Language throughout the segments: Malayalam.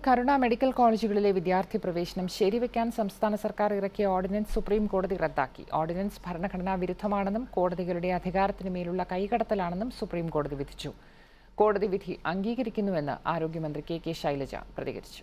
കരുണ മെഡിക്കൽ കോളേജുകളിലെ വിദ്യാർത്ഥി പ്രവേശനം ശരിവെക്കാൻ സംസ്ഥാന സർക്കാർ ഇറക്കിയ ഓർഡിനൻസ് സുപ്രീം കോടതി റദ്ദാക്കി ഓർഡിനൻസ് ഭരണഘടനാ വിരുദ്ധമാണെന്നും കോടതികളുടെ അധികാരത്തിന് മേലുള്ള കൈകടത്തലാണെന്നും സുപ്രീം കോടതി വിധിച്ചു കോടതി വിധി അംഗീകരിക്കുന്നുവെന്ന് ആരോഗ്യമന്ത്രി കെ കെ ശൈലജ പ്രതികരിച്ചു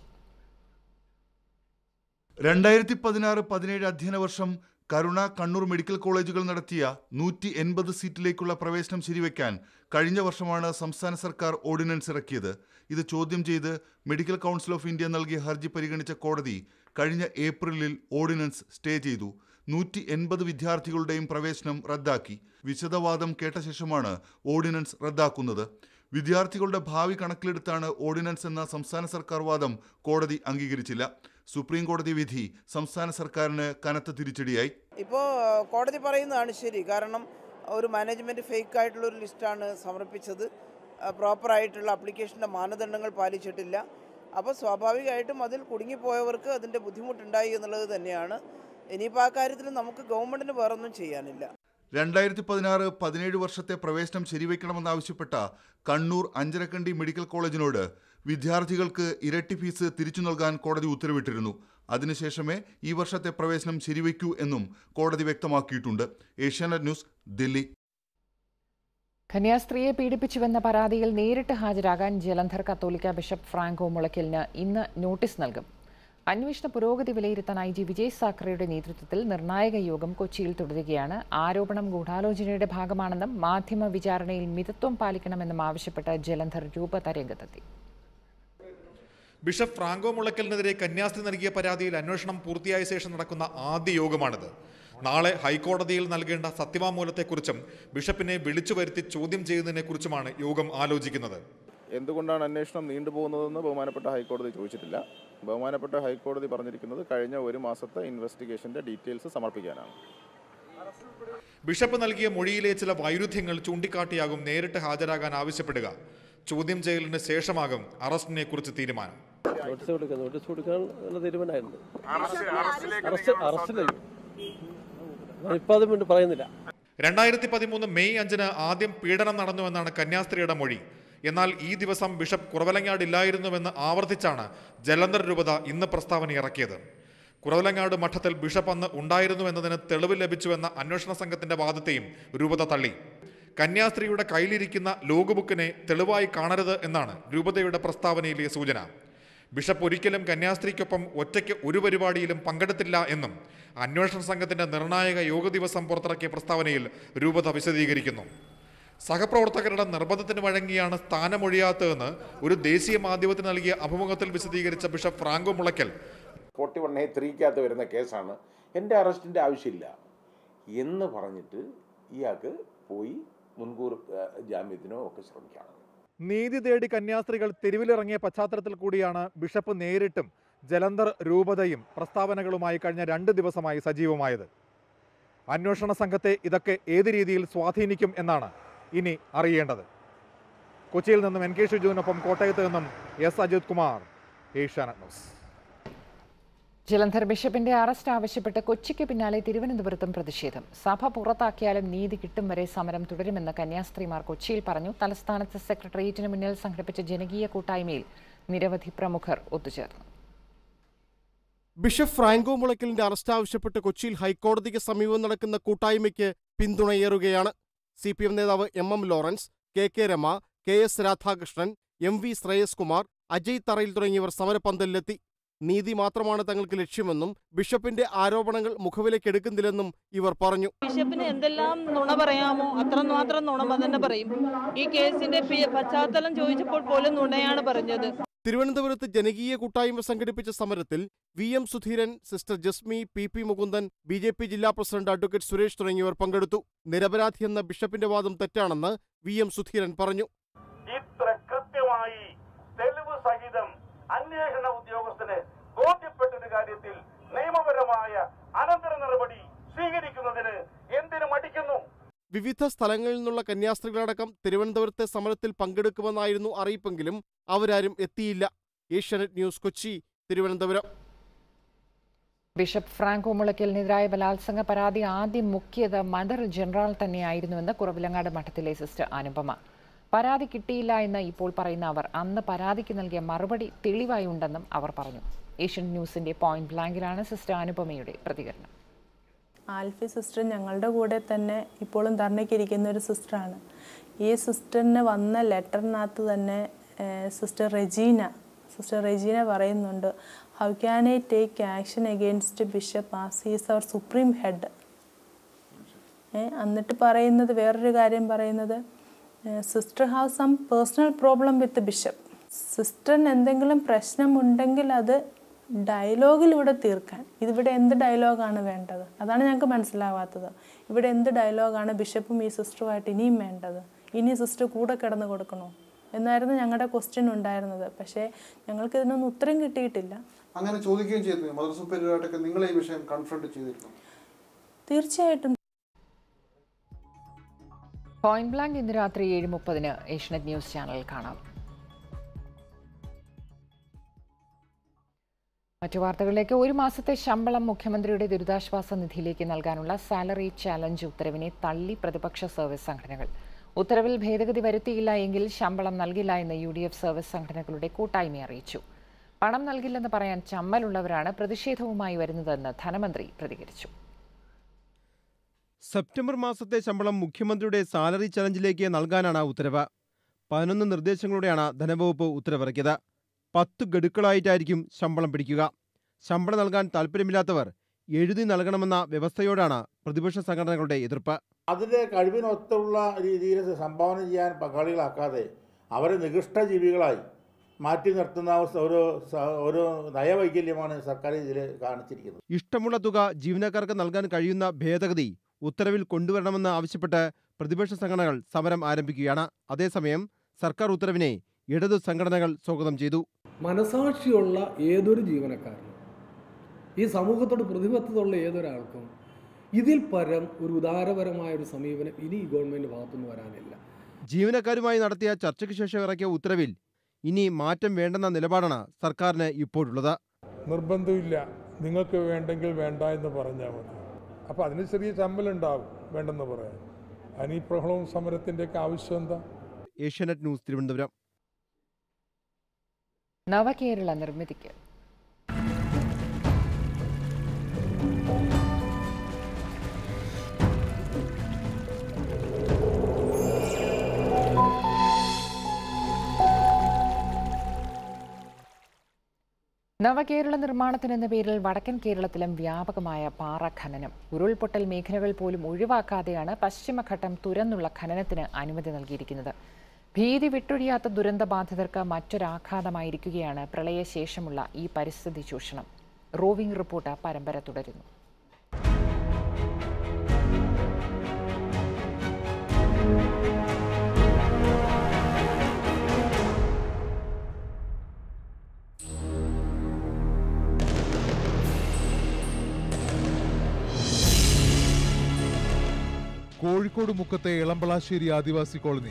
രണ്ടായിരത്തി പതിനാറ് പതിനേഴ് അധ്യയന വർഷം കരുണ കണ്ണൂർ മെഡിക്കൽ കോളേജുകൾ നടത്തിയ നൂറ്റി എൺപത് സീറ്റിലേക്കുള്ള പ്രവേശനം ശരിവെക്കാൻ കഴിഞ്ഞ വർഷമാണ് സംസ്ഥാന സർക്കാർ ഓർഡിനൻസ് ഇറക്കിയത് ഇത് ചോദ്യം ചെയ്ത് മെഡിക്കൽ കൗൺസിൽ ഓഫ് ഇന്ത്യ നൽകിയ ഹർജി പരിഗണിച്ച കോടതി കഴിഞ്ഞ ഏപ്രിലിൽ ഓർഡിനൻസ് സ്റ്റേ ചെയ്തു നൂറ്റി എൺപത് വിദ്യാർത്ഥികളുടെയും പ്രവേശനം റദ്ദാക്കി വിശദവാദം കേട്ട ശേഷമാണ് ഓർഡിനൻസ് റദ്ദാക്കുന്നത് വിദ്യാർത്ഥികളുടെ ഭാവി കണക്കിലെടുത്താണ് ഓർഡിനൻസ് എന്ന സംസ്ഥാന സർക്കാർ വാദം കോടതി അംഗീകരിച്ചില്ല സുപ്രീം കോടതി വിധി സംസ്ഥാന സർക്കാരിന് കനത്ത തിരിച്ചടിയായി ഇപ്പോൾ കോടതി പറയുന്നതാണ് ശരി കാരണം ഒരു മാനേജ്മെൻറ്റ് ഫേക്ക് ആയിട്ടുള്ള ഒരു ലിസ്റ്റാണ് സമർപ്പിച്ചത് പ്രോപ്പറായിട്ടുള്ള അപ്ലിക്കേഷൻ്റെ മാനദണ്ഡങ്ങൾ പാലിച്ചിട്ടില്ല അപ്പോൾ സ്വാഭാവികമായിട്ടും അതിൽ കുടുങ്ങിപ്പോയവർക്ക് അതിൻ്റെ ബുദ്ധിമുട്ടുണ്ടായി എന്നുള്ളത് തന്നെയാണ് ഇനിയിപ്പോൾ ആ കാര്യത്തിൽ നമുക്ക് ഗവൺമെൻറ്റിന് വേറൊന്നും ചെയ്യാനില്ല രണ്ടായിരത്തി പതിനാറ് പതിനേഴ് വർഷത്തെ പ്രവേശനം ശരിവെക്കണമെന്നാവശ്യപ്പെട്ട കണ്ണൂർ അഞ്ചരക്കണ്ടി മെഡിക്കൽ കോളേജിനോട് വിദ്യാർത്ഥികൾക്ക് ഇരട്ടി ഫീസ് തിരിച്ചു നൽകാൻ കോടതി ഉത്തരവിട്ടിരുന്നു അതിനുശേഷമേ ഈ വർഷത്തെ പ്രവേശനം ശരിവെക്കൂ എന്നും കോടതി വ്യക്തമാക്കിയിട്ടുണ്ട് ഏഷ്യാനെറ്റ് ന്യൂസ് ദില്ലി കന്യാസ്ത്രീയെ പീഡിപ്പിച്ചുവെന്ന പരാതിയിൽ നേരിട്ട് ഹാജരാകാൻ ജലന്ധർ കത്തോലിക്ക ബിഷപ്പ് ഫ്രാങ്കോ മുളയ്ക്കലിന് ഇന്ന് നോട്ടീസ് നൽകും അന്വേഷണ പുരോഗതി വിലയിരുത്താൻ ഐ ജി വിജയ് സാഖറയുടെ നേതൃത്വത്തിൽ നിർണായക യോഗം കൊച്ചിയിൽ തുടരുകയാണ് ആരോപണം ഗൂഢാലോചനയുടെ ഭാഗമാണെന്നും മാധ്യമ വിചാരണയിൽ മിതത്വം പാലിക്കണമെന്നും ആവശ്യപ്പെട്ട് ജലന്ധർ രൂപത രംഗത്തെത്തി ബിഷപ്പ് ഫ്രാങ്കോ മുളയ്ക്കലിനെതിരെ കന്യാസ്ത്രീ നൽകിയ പരാതിയിൽ അന്വേഷണം പൂർത്തിയായ ശേഷം നടക്കുന്ന ആദ്യ യോഗമാണിത് നാളെ ഹൈക്കോടതിയിൽ നൽകേണ്ട സത്യവാങ്മൂലത്തെക്കുറിച്ചും ബിഷപ്പിനെ വിളിച്ചു വരുത്തി ചോദ്യം ചെയ്യുന്നതിനെക്കുറിച്ചുമാണ് യോഗം ആലോചിക്കുന്നത് എന്തുകൊണ്ടാണ് അന്വേഷണം നീണ്ടുപോകുന്നതെന്ന് ബഹുമാനപ്പെട്ട ഹൈക്കോടതി ചോദിച്ചിട്ടില്ല ബഹുമാനപ്പെട്ട ഹൈക്കോടതി പറഞ്ഞിരിക്കുന്നത് കഴിഞ്ഞ ഒരു മാസത്തെ ഇൻവെസ്റ്റിഗേഷന്റെ ഡീറ്റെയിൽസ് സമർപ്പിക്കാനാണ് ബിഷപ്പ് നൽകിയ മൊഴിയിലെ ചില വൈരുദ്ധ്യങ്ങൾ ചൂണ്ടിക്കാട്ടിയാകും നേരിട്ട് ഹാജരാകാൻ ആവശ്യപ്പെടുക ചോദ്യം ചെയ്യലിന് ശേഷമാകും അറസ്റ്റിനെ കുറിച്ച് തീരുമാനം നോട്ടീസ് കൊടുക്കാൻ നോട്ടീസ് കൊടുക്കാൻ ഉള്ള തീരുമാനമായിരുന്നു അറസ്റ്റ് അറസ്റ്റിലേക്ക് ഞാനിപ്പോൾ അത് വേണ്ടി പറയുന്നില്ല രണ്ടായിരത്തി പതിമൂന്ന് മെയ് അഞ്ചിന് ആദ്യം പീഡനം നടന്നുവെന്നാണ് കന്യാസ്ത്രീയുടെ മൊഴി എന്നാൽ ഈ ദിവസം ബിഷപ്പ് കുറവലങ്ങാട് ഇല്ലായിരുന്നുവെന്ന് ആവർത്തിച്ചാണ് ജലന്ധർ രൂപത ഇന്ന് പ്രസ്താവന ഇറക്കിയത് കുറവലങ്ങാട് മഠത്തിൽ ബിഷപ്പ് അന്ന് ഉണ്ടായിരുന്നു എന്നതിന് തെളിവ് ലഭിച്ചുവെന്ന അന്വേഷണ സംഘത്തിന്റെ വാദത്തെയും രൂപത തള്ളി കന്യാസ്ത്രീയുടെ കയ്യിലിരിക്കുന്ന ലോഗ് ബുക്കിനെ തെളിവായി കാണരുത് എന്നാണ് രൂപതയുടെ പ്രസ്താവനയിലെ സൂചന ബിഷപ്പ് ഒരിക്കലും കന്യാസ്ത്രീക്കൊപ്പം ഒറ്റയ്ക്ക് ഒരു പരിപാടിയിലും പങ്കെടുത്തില്ല എന്നും അന്വേഷണ സംഘത്തിന്റെ നിർണായക യോഗ ദിവസം പുറത്തിറക്കിയ പ്രസ്താവനയിൽ രൂപത വിശദീകരിക്കുന്നു സഹപ്രവർത്തകരുടെ നിർബന്ധത്തിന് വഴങ്ങിയാണ് സ്ഥാനമൊഴിയാത്തതെന്ന് ഒരു ദേശീയ മാധ്യമത്തിന് നൽകിയ അഭിമുഖത്തിൽ വിശദീകരിച്ച bishop Franco Mulakkal forty one A ത്രീക്കകത്ത് വരുന്ന കേസാണ് എൻ്റെ അറസ്റ്റിൻ്റെ ആവശ്യമില്ല എന്ന് പറഞ്ഞിട്ട് ഇയാൾക്ക് പോയി മുൻകൂർ ആ, ജാമ്യത്തിനോ ഒക്കെ ശ്രമിക്കാം നീതി തേടി കന്യാസ്ത്രീകൾ തെരുവിലിറങ്ങിയ പശ്ചാത്തലത്തിൽ കൂടിയാണ് ബിഷപ്പ് നേരിട്ടും ജലന്ധർ രൂപതയും പ്രസ്താവനകളുമായി കഴിഞ്ഞ രണ്ട് ദിവസമായി സജീവമായത് അന്വേഷണ സംഘത്തെ ഇതൊക്കെ ഏത് രീതിയിൽ സ്വാധീനിക്കും എന്നാണ് ഇനി അറിയേണ്ടത് കൊച്ചിയിൽ നിന്നും എൻ കെ ഷിജുവിനൊപ്പം കോട്ടയത്ത് നിന്നും എസ് അജിത് കുമാർ ഏഷ്യാനെറ്റ് ന്യൂസ് ജലന്ധർ ബിഷപ്പിന്റെ അറസ്റ്റ് ആവശ്യപ്പെട്ട് കൊച്ചിക്ക് പിന്നാലെ തിരുവനന്തപുരത്തും പ്രതിഷേധം സഭ പുറത്താക്കിയാലും നീതി കിട്ടും വരെ സമരം തുടരുമെന്ന് കന്യാസ്ത്രീമാർ കൊച്ചിയിൽ പറഞ്ഞു തലസ്ഥാനത്ത് സെക്രട്ടേറിയറ്റിന് മുന്നിൽ സംഘടിപ്പിച്ച ജനകീയ കൂട്ടായ്മയിൽ നിരവധി പ്രമുഖർ ഒത്തുചേർന്നു ബിഷപ്പ് ഫ്രാങ്കോ മുളയ്ക്കലിന്റെ അറസ്റ്റ് ആവശ്യപ്പെട്ട് കൊച്ചിയിൽ ഹൈക്കോടതിക്ക് സമീപം നടക്കുന്ന കൂട്ടായ്മയ്ക്ക് പിന്തുണയേറുകയാണ് സി പി എം നേതാവ് M M Lawrence K K Rema K S Radhakrishnan M V Sreyas Kumar Ajay Tharayil തുടങ്ങിയവർ സമരപന്തലിലെത്തി നീതി മാത്രമാണ് തങ്ങൾക്ക് ലക്ഷ്യമെന്നും ബിഷപ്പിന്റെ ആരോപണങ്ങൾ മുഖവിലേക്കെടുക്കുന്നില്ലെന്നും ഇവർ പറഞ്ഞു ബിഷപ്പിന് എന്തെല്ലാം നുണ പറയാമോ അത്ര മാത്രം നുണ തന്നെ പറയും ഈ കേസിന്റെ പി- പശ്ചാത്തലം ചോദിച്ചപ്പോൾ പോലും നുണയാണ് പറഞ്ഞത് തിരുവനന്തപുരത്ത് ജനകീയ കൂട്ടായ്മ സംഘടിപ്പിച്ച സമരത്തിൽ V M Sudheeran sister Jesme P P Mukundan B J P ജില്ലാ പ്രസിഡന്റ് അഡ്വക്കേറ്റ് സുരേഷ് തുടങ്ങിയവർ പങ്കെടുത്തു നിരപരാധി എന്ന ബിഷപ്പിന്റെ വാദം തെറ്റാണെന്ന് വി എം സുധീരൻ പറഞ്ഞു ഇത്ര കൃത്യമായി തെളിവ് സഹിതം അന്വേഷണ ഉദ്യോഗസ്ഥന് ബോധ്യപ്പെട്ടൊരു കാര്യത്തിൽ നിയമപരമായ അനന്തര നടപടി സ്വീകരിക്കുന്നതിന് എന്തിനു മടിക്കുന്നു വിവിധ സ്ഥലങ്ങളിൽ നിന്നുള്ള കന്യാസ്ത്രീകളടക്കം തിരുവനന്തപുരത്തെ സമരത്തിൽ പങ്കെടുക്കുമെന്നായിരുന്നു അറിയിപ്പെങ്കിലും അവരാരും എത്തിയില്ല ഏഷ്യാനെറ്റ് ന്യൂസ് കൊച്ചി തിരുവനന്തപുരം ബിഷപ്പ് ഫ്രാങ്കോ മുളയ്ക്കലിനെതിരായ ബലാത്സംഗ പരാതി ആദ്യം മുക്കിയത് മദർ ജനറൽ തന്നെയായിരുന്നുവെന്ന് കുറവിലങ്ങാട് മഠത്തിലെ സിസ്റ്റർ അനുപമ പരാതി കിട്ടിയില്ല എന്ന് ഇപ്പോൾ പറയുന്ന അവർ അന്ന് പരാതിക്ക് നൽകിയ മറുപടി തെളിവായി ഉണ്ടെന്നും അവർ പറഞ്ഞു ഏഷ്യൻ ന്യൂസിന്റെ പോയിന്റ് ബ്ലാങ്കിലാണ് സിസ്റ്റർ അനുപമയുടെ പ്രതികരണം ആൽഫി സിസ്റ്റർ ഞങ്ങളുടെ കൂടെ തന്നെ ഇപ്പോഴും ധർണയ്ക്കിരിക്കുന്ന ഒരു സിസ്റ്ററാണ് ഈ സിസ്റ്ററിന് വന്ന ലെറ്ററിനകത്ത് തന്നെ ഏഹ്, സിസ്റ്റർ റെജീന സിസ്റ്റർ റെജീന പറയുന്നുണ്ട് how can I take action against bishop as he's our supreme head എന്നിട്ട് പറയുന്നത് വേറൊരു കാര്യം പറയുന്നത് sister have some personal problem with bishop സിസ്റ്ററിന് എന്തെങ്കിലും പ്രശ്നമുണ്ടെങ്കിൽ അത് ഡയലോഗിലൂടെ തീർക്കാൻ ഇതിവിടെ എന്ത് ഡയലോഗാണ് വേണ്ടത് അതാണ് ഞങ്ങൾക്ക് മനസ്സിലാവാത്തത് ഇവിടെ എന്ത് ഡയലോഗാണ് ബിഷപ്പും ഈ സിസ്റ്ററുമായിട്ട് ഇനിയും വേണ്ടത് ഇനി സിസ്റ്റർ കൂടെ കിടന്ന് കൊടുക്കണോ എന്നായിരുന്നു ഞങ്ങളുടെ ക്വസ്റ്റ്യൻ ഉണ്ടായിരുന്നത് പക്ഷേ ഞങ്ങൾക്ക് ഇതിനൊന്നും ഉത്തരം കിട്ടിയിട്ടില്ല അങ്ങനെ ചോദിക്കുകയും ചെയ്തു മദർ സുപ്പീരിയറായിട്ടൊക്കെ നിങ്ങൾ ഈ വിഷയം കൺഫ്രണ്ട് ചെയ്തിരുന്നു തീർച്ചയായിട്ടും പോയിന്റ് ബ്ലാങ്ക് ഇന്ന് രാത്രി ഏഴ് മുപ്പതിന് ഏഷ്യനെറ്റ് ന്യൂസ് ചാനൽ കാണാം മറ്റു വാർത്തകളിലേക്ക് ഒരു മാസത്തെ ശമ്പളം മുഖ്യമന്ത്രിയുടെ ദുരിതാശ്വാസ നിധിയിലേക്ക് നൽകാനുള്ള സാലറി ചാലഞ്ച് ഉത്തരവിനെ തള്ളി പ്രതിപക്ഷ സർവീസ് സംഘടനകൾ ഉത്തരവിൽ ഭേദഗതി വരുത്തിയില്ല എങ്കിൽ ശമ്പളം നൽകില്ല എന്ന് യു ഡി എഫ് സർവീസ് സംഘടനകളുടെ കൂട്ടായ്മ അറിയിച്ചു പണം നൽകില്ലെന്ന് പറയാൻ ചമ്മലുള്ളവരാണ് പ്രതിഷേധവുമായി വരുന്നതെന്ന് ധനമന്ത്രി പ്രതികരിച്ചു സെപ്റ്റംബർ മാസത്തെ ശമ്പളം മുഖ്യമന്ത്രിയുടെ സാലറി ചലഞ്ചിലേക്ക് നൽകാനാണ് ഉത്തരവ് പതിനൊന്ന് നിർദ്ദേശങ്ങളോടെയാണ് ധനവകുപ്പ് ഉത്തരവിറക്കിയത് പത്ത് ഗഡുക്കളായിട്ടായിരിക്കും ശമ്പളം പിടിക്കുക ശമ്പളം നൽകാൻ താൽപ്പര്യമില്ലാത്തവർ എഴുതി നൽകണമെന്ന വ്യവസ്ഥയോടാണ് പ്രതിപക്ഷ സംഘടനകളുടെ എതിർപ്പ് അതിൻ്റെ കഴിവിനൊത്തുള്ള രീതിയിൽ സംഭാവന ചെയ്യാൻ പങ്കാളികളാക്കാതെ അവരെ നികൃഷ്ട ജീവികളായി മാറ്റി നിർത്തുന്ന അവസ്ഥ ഒരു സ- ഒരു നയവൈകല്യമാണ് സർക്കാർ ഇതിൽ കാണിച്ചിരിക്കുന്നത് ഇഷ്ടമുള്ള തുക ജീവനക്കാർക്ക് നൽകാൻ കഴിയുന്ന ഭേദഗതി ഉത്തരവിൽ കൊണ്ടുവരണമെന്ന് ആവശ്യപ്പെട്ട് പ്രതിപക്ഷ സംഘടനകൾ സമരം ആരംഭിക്കുകയാണ് അതേസമയം സർക്കാർ ഉത്തരവിനെ ഇടതു സംഘടനകൾ സ്വാഗതം ചെയ്തു മനസാക്ഷിയുള്ള ഏതൊരു ജീവനക്കാരനും ഈ സമൂഹത്തോട് പ്രതിബദ്ധതയുള്ള ഏതൊരാൾക്കും ഇതിൽ പരം ഒരു ഉദാരപരമായ ഒരു സമീപനം ഇനി ഈ ഗവൺമെൻറ് ഭാഗത്തുനിന്ന് വരാനില്ല ജീവനക്കാരുമായി നടത്തിയ ചർച്ചയ്ക്ക് ശേഷം ഇറക്കിയ ഉത്തരവിൽ ഇനി മാറ്റം വേണ്ടെന്ന നിലപാടാണ് സർക്കാരിന് ഇപ്പോഴുള്ളത് നിർബന്ധമില്ല നിങ്ങൾക്ക് വേണ്ടെങ്കിൽ വേണ്ട എന്ന് പറഞ്ഞാൽ മതി അപ്പോൾ അതിന് ചെറിയ ചമ്മലുണ്ടാവും വേണ്ടെന്ന് പറയാൻ അതിന് ഈ പ്രഹളവും സമരത്തിൻ്റെയൊക്കെ ആവശ്യം എന്താ ഏഷ്യാനെറ്റ് ന്യൂസ് തിരുവനന്തപുരം നവകേരള നിർമ്മിതിക്ക് നവകേരള നിർമ്മാണത്തിന് എന്ന പേരിൽ വടക്കൻ കേരളത്തിലും വ്യാപകമായ പാറ ഖനനം ഉരുൾപൊട്ടൽ മേഖലകൾ പോലും ഒഴിവാക്കാതെയാണ് പശ്ചിമഘട്ടം തുരന്നുള്ള ഖനനത്തിന് അനുമതി നൽകിയിരിക്കുന്നത് ഭീതി വിട്ടൊഴിയാത്ത ദുരന്തബാധിതർക്ക് മറ്റൊരാഘാതമായിരിക്കുകയാണ് പ്രളയശേഷമുള്ള ഈ പരിസ്ഥിതി ചൂഷണം റോവിംഗ് റിപ്പോർട്ട് പരമ്പര തുടരുന്നു കോഴിക്കോട് മുക്കത്തെ ഇളമ്പളാശ്ശേരി ആദിവാസി കോളനി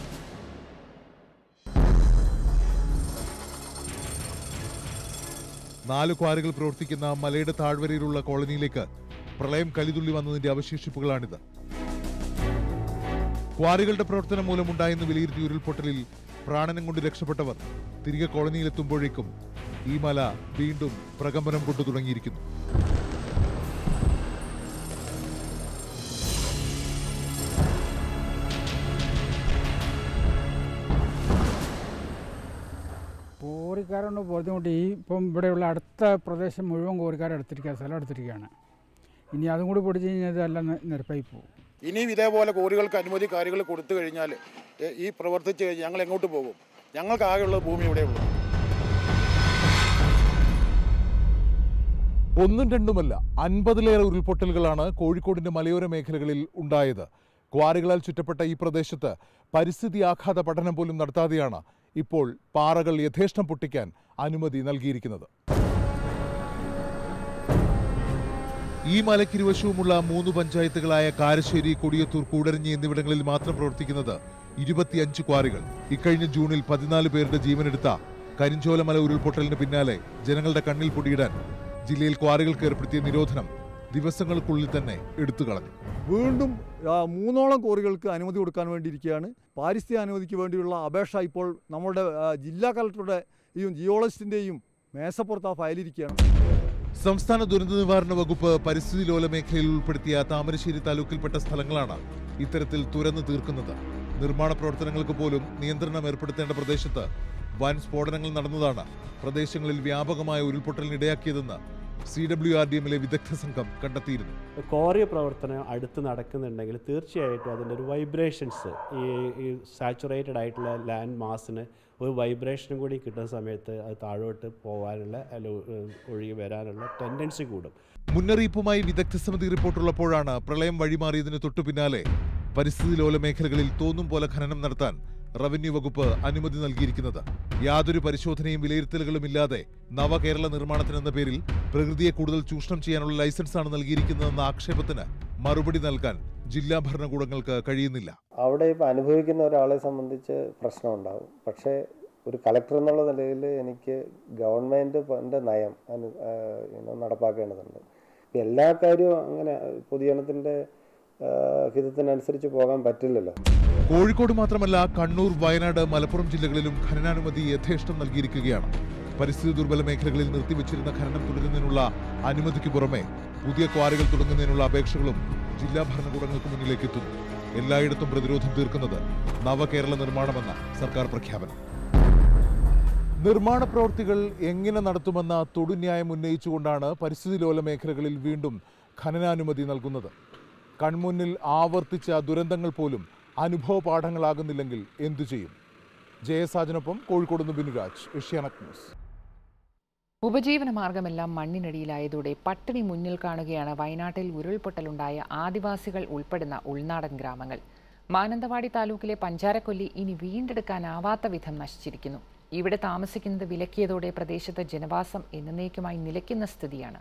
നാല് ക്വാറികൾ പ്രവർത്തിക്കുന്ന മലയുടെ താഴ്വരയിലുള്ള കോളനിയിലേക്ക് പ്രളയം കലിതുള്ളി വന്നതിന്റെ അവശേഷിപ്പുകളാണിത് ക്വാറികളുടെ പ്രവർത്തനം മൂലമുണ്ടായെന്ന് വിലയിരുത്തിയ ഉരുൾപൊട്ടലിൽ പ്രാണനം കൊണ്ട് രക്ഷപ്പെട്ടവർ തിരികെ കോളനിയിലെത്തുമ്പോഴേക്കും ഈ മല വീണ്ടും പ്രകമ്പനം കൊണ്ടു തുടങ്ങിയിരിക്കുന്നു കോറിക്കാരുണ്ട് ബുദ്ധിമുട്ട് ഈ ഇപ്പം ഇവിടെയുള്ള അടുത്ത പ്രദേശം മുഴുവൻ കോറിക്കാർ എടുത്തിരിക്കുക സ്ഥലം എടുത്തിരിക്കുകയാണ് ഇനി അതും കൂടി പൊടിച്ച് കഴിഞ്ഞാൽ ഇതെല്ലാം നി- നിരപ്പായി പോകും ഇനിയും ഇതേപോലെ കോറികൾക്ക് അനുമതി കാര്യങ്ങൾ കൊടുത്തു കഴിഞ്ഞാൽ എ- ഈ പ്രവർത്തിച്ച് കഴിഞ്ഞ് ഞങ്ങൾ എങ്ങോട്ട് പോകും ഞങ്ങൾക്ക് ആകെയുള്ള ഭൂമി ഇവിടെ ഉള്ളൂ ഒന്നും രണ്ടുമല്ല അൻപതിലേറെ ഉരുൾപൊട്ടലുകളാണ് കോഴിക്കോടിന്റെ മലയോര മേഖലകളിൽ ഉണ്ടായത് ക്വാറികളാൽ ചുറ്റപ്പെട്ട ഈ പ്രദേശത്ത് പരിസ്ഥിതി ആഘാത പഠനം പോലും നടത്താതെയാണ് ഇപ്പോൾ പാറകൾ യഥേഷ്ടം പൊട്ടിക്കാൻ അനുമതി നൽകിയിരിക്കുന്നത് ഈ മലക്കിരുവശവുമുള്ള മൂന്ന് പഞ്ചായത്തുകളായ കാരശ്ശേരി കൊടിയത്തൂർ കൂടരഞ്ഞി എന്നിവിടങ്ങളിൽ മാത്രം പ്രവർത്തിക്കുന്നത് ഇരുപത്തിയഞ്ച് ക്വാറികൾ ഇക്കഴിഞ്ഞ ജൂണിൽ പതിനാല് പേരുടെ ജീവനെടുത്ത കരിഞ്ചോലമല ഉരുൾപൊട്ടലിന് പിന്നാലെ ജനങ്ങളുടെ കണ്ണിൽ പൊടിയിടാൻ ജില്ലയിൽ ക്വാറികൾക്ക് ഏർപ്പെടുത്തിയ നിരോധനം ദിവസങ്ങൾക്കുള്ളിൽ തന്നെ എടുത്തു കളഞ്ഞു വീണ്ടും ആ, മൂന്നോളം കോറികൾക്ക് അനുമതി കൊടുക്കാൻ വേണ്ടിയിരിക്കുകയാണ് പാരിസ്ഥിതിക അനുമതിക്ക് വേണ്ടിയുള്ള അപേക്ഷ ഇപ്പോൾ നമ്മുടെ ആ, ജില്ലാ കളക്ടറുടെ ഈ ജിയോളജിസ്റ്റിൻ്റെയും മേശപ്പുറത്ത് ആ ഫയലിരിക്കുകയാണ് സംസ്ഥാന ദുരന്ത നിവാരണ വകുപ്പ് പരിസ്ഥിതി ലോല മേഖലയിൽ ഉൾപ്പെടുത്തിയ താമരശ്ശേരി താലൂക്കിൽപ്പെട്ട സ്ഥലങ്ങളാണ് ഇത്തരത്തിൽ തുരന്നു തീർക്കുന്നത് നിർമ്മാണ പ്രവർത്തനങ്ങൾക്ക് പോലും നിയന്ത്രണം ഏർപ്പെടുത്തേണ്ട പ്രദേശത്ത് വൻ സ്ഫോടനങ്ങൾ നടന്നതാണ് പ്രദേശങ്ങളിൽ വ്യാപകമായ ഉരുൾപൊട്ടലിനിടയാക്കിയതെന്ന് സി ഡബ്ല്യു ആർ ഡി എമ്മിലെ വിദഗ്ധ സംഘം കണ്ടെത്തിയിരുന്നു കോറിയ പ്രവർത്തനം അടുത്ത് നടക്കുന്നുണ്ടെങ്കിൽ തീർച്ചയായിട്ടും അതിൻ്റെ ഒരു വൈബ്രേഷൻസ് ഈ ഈ സാച്ചുറേറ്റഡ് ആയിട്ടുള്ള ലാൻഡ് മാസിന് ഒരു വൈബ്രേഷനും കൂടി കിട്ടുന്ന സമയത്ത് അത് താഴോട്ട് പോകാനുള്ള അല്ല ഒ- ഒഴുകി വരാനുള്ള ടെൻഡൻസി കൂടും മുന്നറിയിപ്പുമായി വിദഗ്ധ സമിതി റിപ്പോർട്ടുള്ളപ്പോഴാണ് പ്രളയം വഴിമാറിയതിന് തൊട്ടു പിന്നാലെ പരിസ്ഥിതി ലോല മേഖലകളിൽ തോന്നും പോലെ ഖനനം നടത്താൻ റവന്യൂ വകുപ്പ് അനുമതി നൽകിയിരിക്കുന്നത് യാതൊരു പരിശോധനയും വിലയിരുത്തലുകളും ഇല്ലാതെ നവകേരള നിർമ്മാണത്തിനെന്ന പേരിൽ പ്രകൃതിയെ കൂടുതൽ ചൂഷണം ചെയ്യാനുള്ള ലൈസൻസാണ് നൽകിയിരിക്കുന്നതെന്ന ആക്ഷേപത്തിന് മറുപടി നൽകാൻ ജില്ലാ ഭരണകൂടങ്ങൾക്ക് കഴിയുന്നില്ല അവിടെ ഇപ്പോൾ അനുഭവിക്കുന്ന ഒരാളെ സംബന്ധിച്ച് പ്രശ്നമുണ്ടാകും പക്ഷേ ഒരു കളക്ടർ എന്നുള്ള നിലയിൽ എനിക്ക് ഗവൺമെൻറ് നയം അനു ആ, you know, നടപ്പാക്കേണ്ടതുണ്ട് ഇപ്പം എല്ലാ കാര്യവും അങ്ങനെ പൊതുജനത്തിൻ്റെ ആ, ഹിതത്തിനനുസരിച്ച് പോകാൻ പറ്റില്ലല്ലോ കോഴിക്കോട് മാത്രമല്ല കണ്ണൂർ വയനാട് മലപ്പുറം ജില്ലകളിലും ഖനനാനുമതി യഥേഷ്ടം നൽകിയിരിക്കുകയാണ് പരിസ്ഥിതി ദുർബല മേഖലകളിൽ നിർത്തിവച്ചിരുന്ന ഖനനം തുടരുന്നതിനുള്ള അനുമതിക്ക് പുറമെ പുതിയ ക്വാറികൾ തുടങ്ങുന്നതിനുള്ള അപേക്ഷകളും ജില്ലാ ഭരണകൂടങ്ങൾക്ക് മുന്നിലേക്ക് എത്തുന്നു എല്ലായിടത്തും പ്രതിരോധം തീർക്കുന്നത് നവകേരള നിർമ്മാണമെന്ന സർക്കാർ പ്രഖ്യാപനം നിർമ്മാണ പ്രവൃത്തികൾ എങ്ങനെ നടത്തുമെന്ന തൊടുന്യായം ഉന്നയിച്ചുകൊണ്ടാണ് പരിസ്ഥിതി ലോല മേഖലകളിൽ വീണ്ടും ഖനനാനുമതി നൽകുന്നത് കൺമുന്നിൽ ആവർത്തിച്ച ദുരന്തങ്ങൾ പോലും അനുഭവ പാഠങ്ങളാകുന്നില്ലെങ്കിൽ എന്തു ചെയ്യും ജയസാജനൊപ്പം കോഴിക്കോട് നിന്ന് ബിനുരാജ് ഏഷ്യാനെറ്റ് ന്യൂസ് ഉപജീവന മാർഗമെല്ലാം മണ്ണിനടിയിലായതോടെ പട്ടിണി മുന്നിൽ കാണുകയാണ് വയനാട്ടിൽ ഉരുൾപൊട്ടലുണ്ടായ ആദിവാസികൾ ഉൾപ്പെടുന്ന ഉൾനാടൻ ഗ്രാമങ്ങൾ മാനന്തവാടി താലൂക്കിലെ പഞ്ചാരക്കൊല്ലി ഇനി വീണ്ടെടുക്കാനാവാത്ത വിധം നശിച്ചിരിക്കുന്നു ഇവിടെ താമസിക്കുന്നത് വിലക്കിയതോടെ പ്രദേശത്ത് ജനവാസം എന്നേക്കുമായി നിലയ്ക്കുന്ന സ്ഥിതിയാണ്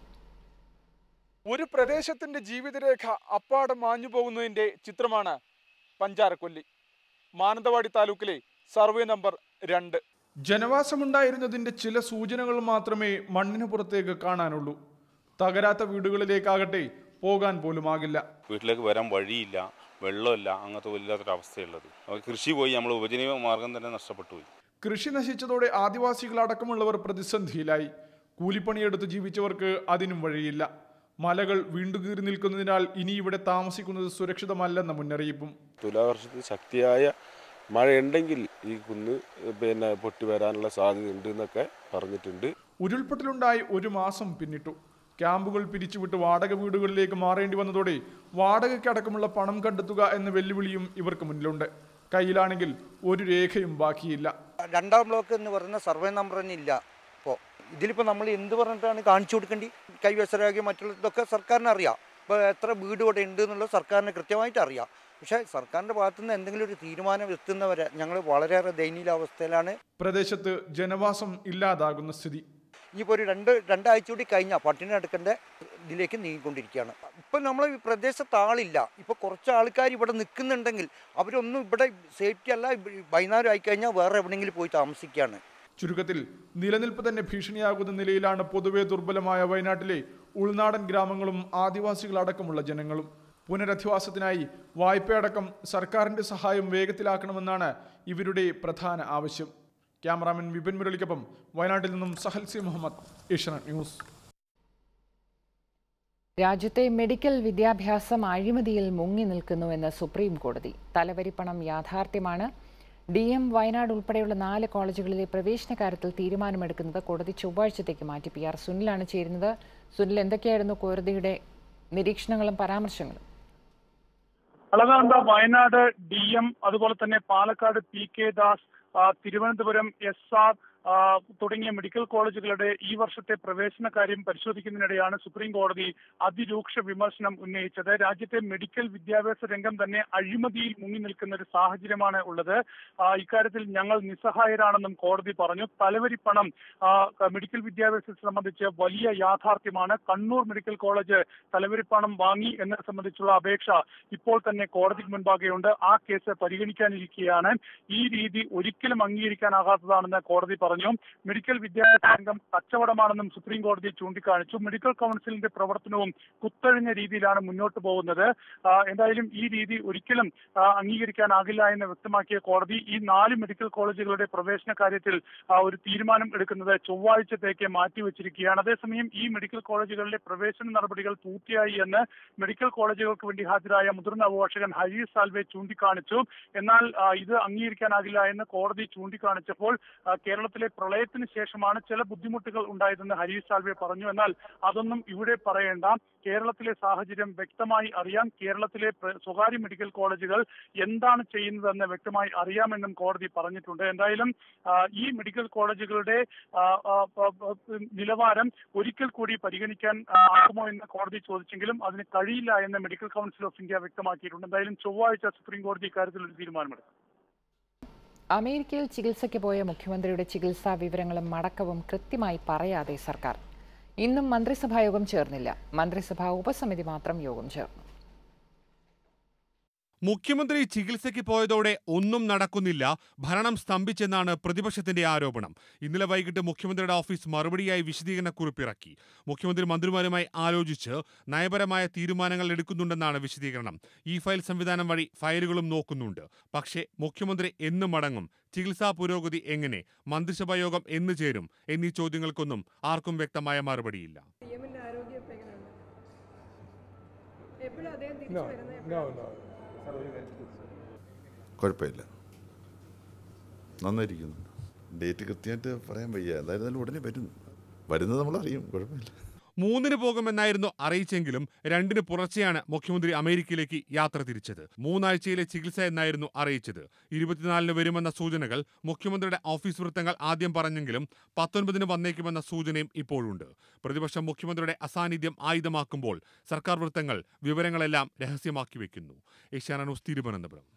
ഒരു പ്രദേശത്തിന്റെ ജീവിതരേഖ അപ്പാടെ മാഞ്ഞു പോകുന്നതിന്റെ ചിത്രമാണ് പഞ്ചാരക്കൊല്ലി മാനന്തവാടി താലൂക്കിലെ സർവേ നമ്പർ രണ്ട് ജനവാസമുണ്ടായിരുന്നതിന്റെ ചില സൂചനകൾ മാത്രമേ മണ്ണിന് പുറത്തേക്ക് കാണാനുള്ളൂ തകരാത്ത വീടുകളിലേക്കാകട്ടെ പോകാൻ പോലുമാകില്ല വീട്ടിലേക്ക് വരാൻ വഴിയില്ല വെള്ളമില്ല അങ്ങനത്തെ വല്ലാത്തൊരവസ്ഥയുള്ളത് അപ്പോൾ കൃഷി പോയി നമ്മൾ ഉപജീവന മാർഗം തന്നെ നഷ്ടപ്പെട്ടു പോയി കൃഷി നശിച്ചതോടെ ആദിവാസികളടക്കമുള്ളവർ പ്രതിസന്ധിയിലായി കൂലിപ്പണിയെടുത്ത് ജീവിച്ചവർക്ക് അതിനും വഴിയില്ല മലകൾ വീണ്ടു കീറി നിൽക്കുന്നതിനാൽ ഇനി ഇവിടെ താമസിക്കുന്നത് സുരക്ഷിതമല്ലെന്ന മുന്നറിയിപ്പും തുലാവർഷത്തിൽ ശക്തിയായ മഴയുണ്ടെങ്കിൽ ഈ കുന്ന് പിന്നെ പൊട്ടി വരാനുള്ള സാധ്യതയുണ്ട് എന്നൊക്കെ പറഞ്ഞിട്ടുണ്ട് ഉരുൾപൊട്ടലുണ്ടായി ഒരു മാസം പിന്നിട്ടു ക്യാമ്പുകൾ പിരിച്ചുവിട്ട് വാടക വീടുകളിലേക്ക് മാറേണ്ടി വന്നതോടെ വാടകയ്ക്കടക്കമുള്ള പണം കണ്ടെത്തുക എന്ന വെല്ലുവിളിയും ഇവർക്ക് മുന്നിലുണ്ട് കയ്യിലാണെങ്കിൽ ഒരു രേഖയും ബാക്കിയില്ല രണ്ടാം ബ്ലോക്ക് എന്ന് പറയുന്ന സർവേ നമ്പർ തന്നെ ഇല്ല ഇപ്പോൾ ഇതിലിപ്പോൾ നമ്മൾ എന്ത് പറഞ്ഞിട്ടാണ് കാണിച്ചു കൊടുക്കേണ്ടി കൈവശരാഗി മറ്റുള്ള ഇതൊക്കെ സർക്കാരിന് അറിയാം ഇപ്പോൾ എത്ര വീട് ഇവിടെ ഉണ്ട് എന്നുള്ളത് സർക്കാരിന് കൃത്യമായിട്ട് അറിയാം പക്ഷേ സർക്കാരിൻ്റെ ഭാഗത്തു നിന്ന് എന്തെങ്കിലും ഒരു തീരുമാനം എത്തുന്നവരെ ഞങ്ങൾ വളരെയേറെ ദയനീയ അവസ്ഥയിലാണ് പ്രദേശത്ത് ജനവാസം ഇല്ലാതാകുന്ന സ്ഥിതി ഇനിയിപ്പോൾ ഒരു രണ്ട് രണ്ടാഴ്ച കൂടി കഴിഞ്ഞാൽ പട്ടിണി നടക്കേണ്ട ഇതിലേക്ക് നീങ്ങിക്കൊണ്ടിരിക്കുകയാണ് ഇപ്പം നമ്മൾ ഈ പ്രദേശത്ത് ആളില്ല ഇപ്പോൾ കുറച്ച് ആൾക്കാർ ഇവിടെ നിൽക്കുന്നുണ്ടെങ്കിൽ അവരൊന്നും ഇവിടെ സേഫ്റ്റി അല്ല വൈകുന്നേരം ആയിക്കഴിഞ്ഞാൽ വേറെ എവിടെയെങ്കിലും പോയി താമസിക്കുകയാണ് ചുരുക്കത്തിൽ നിലനിൽപ്പ് തന്നെ ഭീഷണിയാകുന്ന നിലയിലാണ് പൊതുവെ ദുർബലമായ വയനാട്ടിലെ ഉൾനാടൻ ഗ്രാമങ്ങളും ആദിവാസികളടക്കമുള്ള ജനങ്ങളും പുനരധിവാസത്തിനായി വായ്പയടക്കം സർക്കാരിന്റെ സഹായം വേഗത്തിലാക്കണമെന്നാണ് ഇവരുടെ പ്രധാന ആവശ്യം ക്യാമറാമാൻ വിപിൻ മുരളിക്കൊപ്പം വയനാട്ടിൽ നിന്നും സഹൽ സി മുഹമ്മദ് ഏഷ്യാനെറ്റ് ന്യൂസ് രാജ്യത്തെ മെഡിക്കൽ വിദ്യാഭ്യാസം അഴിമതിയിൽ മുങ്ങി നിൽക്കുന്നുവെന്ന് സുപ്രീം കോടതി തലവരിപ്പണം യാഥാർത്ഥ്യമാണ് ഡി എം വയനാട് ഉൾപ്പെടെയുള്ള നാല് കോളേജുകളിലെ പ്രവേശന കാര്യത്തിൽ തീരുമാനമെടുക്കുന്നത് കോടതി ചൊവ്വാഴ്ചത്തേക്ക് മാറ്റി പി ആർ സുനിലാണ് ചേരുന്നത് സുനിൽ എന്തൊക്കെയായിരുന്നു കോടതിയുടെ നിരീക്ഷണങ്ങളും പരാമർശങ്ങളും അളകാന്ത വയനാട് ഡി എം അതുപോലെ തന്നെ പാലക്കാട് പി കെ ദാസ് ആ, തിരുവനന്തപുരം എസ് ആർ ആ, തുടങ്ങിയ മെഡിക്കൽ കോളേജുകളുടെ ഈ വർഷത്തെ പ്രവേശന കാര്യം പരിശോധിക്കുന്നതിനിടെയാണ് സുപ്രീം കോടതി അതിരൂക്ഷ വിമർശനം ഉന്നയിച്ചത് രാജ്യത്തെ മെഡിക്കൽ വിദ്യാഭ്യാസ രംഗം തന്നെ അഴിമതിയിൽ മുങ്ങി നിൽക്കുന്ന ഒരു സാഹചര്യമാണ് ഉള്ളത് ആ, ഇക്കാര്യത്തിൽ ഞങ്ങൾ നിസ്സഹായരാണെന്നും കോടതി പറഞ്ഞു തലവരി പണം ആ, മെഡിക്കൽ വിദ്യാഭ്യാസത്തെ സംബന്ധിച്ച് വലിയ യാഥാർത്ഥ്യമാണ് കണ്ണൂർ മെഡിക്കൽ കോളേജ് തലവരി പണം വാങ്ങി എന്നത് സംബന്ധിച്ചുള്ള അപേക്ഷ ഇപ്പോൾ തന്നെ കോടതിക്ക് മുൻപാകെയുണ്ട് ആ കേസ് പരിഗണിക്കാനിരിക്കുകയാണ് ഈ രീതി ഒരിക്കലും അംഗീകരിക്കാനാകാത്തതാണെന്ന് കോടതി പറഞ്ഞു പറഞ്ഞു മെഡിക്കൽ വിദ്യാഭ്യാസ രംഗം കച്ചവടമാണെന്നും സുപ്രീം കോടതി ചൂണ്ടിക്കാണിച്ചു മെഡിക്കൽ കൗൺസിലിന്റെ പ്രവർത്തനവും കുത്തഴിഞ്ഞ രീതിയിലാണ് മുന്നോട്ട് പോകുന്നത് ആ, എന്തായാലും ഈ രീതി ഒരിക്കലും ആ, അംഗീകരിക്കാനാകില്ല എന്ന് വ്യക്തമാക്കിയ കോടതി ഈ നാല് മെഡിക്കൽ കോളേജുകളുടെ പ്രവേശന കാര്യത്തിൽ ആ, ഒരു തീരുമാനം എടുക്കുന്നത് ചൊവ്വാഴ്ചത്തേക്ക് മാറ്റിവെച്ചിരിക്കുകയാണ് അതേസമയം ഈ മെഡിക്കൽ കോളേജുകളിലെ പ്രവേശന നടപടികൾ പൂർത്തിയായി എന്ന് മെഡിക്കൽ കോളേജുകൾക്ക് വേണ്ടി ഹാജരായ മുതിർന്ന അഭിഭാഷകൻ ഹരീഷ് സാൽവെ ചൂണ്ടിക്കാണിച്ചു എന്നാൽ ആ, ഇത് അംഗീകരിക്കാനാകില്ല എന്ന് കോടതി ചൂണ്ടിക്കാണിച്ചപ്പോൾ ആ, കേരളത്തിലെ പ്രളയത്തിന് ശേഷമാണ് ചില ബുദ്ധിമുട്ടുകൾ ഉണ്ടായതെന്ന് ഹരീഷ് സാൽവെ പറഞ്ഞു എന്നാൽ അതൊന്നും ഇവിടെ പറയേണ്ട കേരളത്തിലെ സാഹചര്യം വ്യക്തമായി അറിയാം കേരളത്തിലെ പ്ര- സ്വകാര്യ മെഡിക്കൽ കോളേജുകൾ എന്താണ് ചെയ്യുന്നതെന്ന് വ്യക്തമായി അറിയാമെന്നും കോടതി പറഞ്ഞിട്ടുണ്ട് എന്തായാലും ആ, ഈ മെഡിക്കൽ കോളേജുകളുടെ ആ, ആ, പ- പ- നിലവാരം ഒരിക്കൽ കൂടി പരിഗണിക്കാൻ ആ, ആകുമോ എന്ന് കോടതി ചോദിച്ചെങ്കിലും അതിന് കഴിയില്ല എന്ന് മെഡിക്കൽ കൗൺസിൽ ഓഫ് ഇന്ത്യ വ്യക്തമാക്കിയിട്ടുണ്ട് എന്തായാലും ചൊവ്വാഴ്ച സുപ്രീം കോടതി ഇക്കാര്യത്തിൽ ഒരു തീരുമാനമെടുക്കും അമേരിക്കയിൽ ചികിത്സയ്ക്ക് പോയ മുഖ്യമന്ത്രിയുടെ ചികിത്സാ വിവരങ്ങളും മടക്കവും കൃത്യമായി പറയാതെ സർക്കാർ ഇന്നും മന്ത്രിസഭാ യോഗം ചേർന്നില്ല മന്ത്രിസഭാ ഉപസമിതി മാത്രം യോഗം ചേർന്നു മുഖ്യമന്ത്രി ചികിത്സയ്ക്ക് പോയതോടെ ഒന്നും നടക്കുന്നില്ല ഭരണം സ്തംഭിച്ചെന്നാണ് പ്രതിപക്ഷത്തിന്റെ ആരോപണം ഇന്നലെ വൈകിട്ട് മുഖ്യമന്ത്രിയുടെ ഓഫീസ് മറുപടിയായി വിശദീകരണക്കുറിപ്പിറക്കി മുഖ്യമന്ത്രി മന്ത്രിമാരുമായി ആലോചിച്ച് നയപരമായ തീരുമാനങ്ങൾ എടുക്കുന്നുണ്ടെന്നാണ് വിശദീകരണം ഈ ഫയൽ സംവിധാനം വഴി ഫയലുകളും നോക്കുന്നുണ്ട് പക്ഷേ മുഖ്യമന്ത്രി എന്ന് മടങ്ങും ചികിത്സാ പുരോഗതി എങ്ങനെ മന്ത്രിസഭാ യോഗം എന്ന് ചേരും എന്നീ ചോദ്യങ്ങൾക്കൊന്നും ആർക്കും വ്യക്തമായ മറുപടിയില്ല സിഎമ്മിന്റെ ആരോഗ്യം ഇപ്പൊ എങ്ങനെയുണ്ട് എപ്പോഴും അദ്ദേഹം No, തിരിച്ചു വരുന്നത് no, no. കുഴപ്പമില്ല നന്നായിരിക്കുന്നു ഡേറ്റ് കൃത്യമായിട്ട് പറയാൻ വയ്യ എന്തായിരുന്നാലും ഉടനെ വരും വരുന്നത് നമ്മൾ അറിയും കുഴപ്പമില്ല മൂന്നിന് പോകുമെന്നായിരുന്നു അറിയിച്ചെങ്കിലും രണ്ടിന് പുറച്ചെയാണ് മുഖ്യമന്ത്രി അമേരിക്കയിലേക്ക് യാത്ര തിരിച്ചത് മൂന്നാഴ്ചയിലെ ചികിത്സ എന്നായിരുന്നു അറിയിച്ചത് ഇരുപത്തിനാലിന് വരുമെന്ന സൂചനകൾ മുഖ്യമന്ത്രിയുടെ ഓഫീസ് വൃത്തങ്ങൾ ആദ്യം പറഞ്ഞെങ്കിലും പത്തൊൻപതിന് വന്നേക്കുമെന്ന സൂചനയും ഇപ്പോഴുണ്ട് പ്രതിപക്ഷം മുഖ്യമന്ത്രിയുടെ അസാന്നിധ്യം ആയുധമാക്കുമ്പോൾ സർക്കാർ വൃത്തങ്ങൾ വിവരങ്ങളെല്ലാം രഹസ്യമാക്കി വെക്കുന്നു ഏഷ്യാന ന്യൂസ് തിരുവനന്തപുരം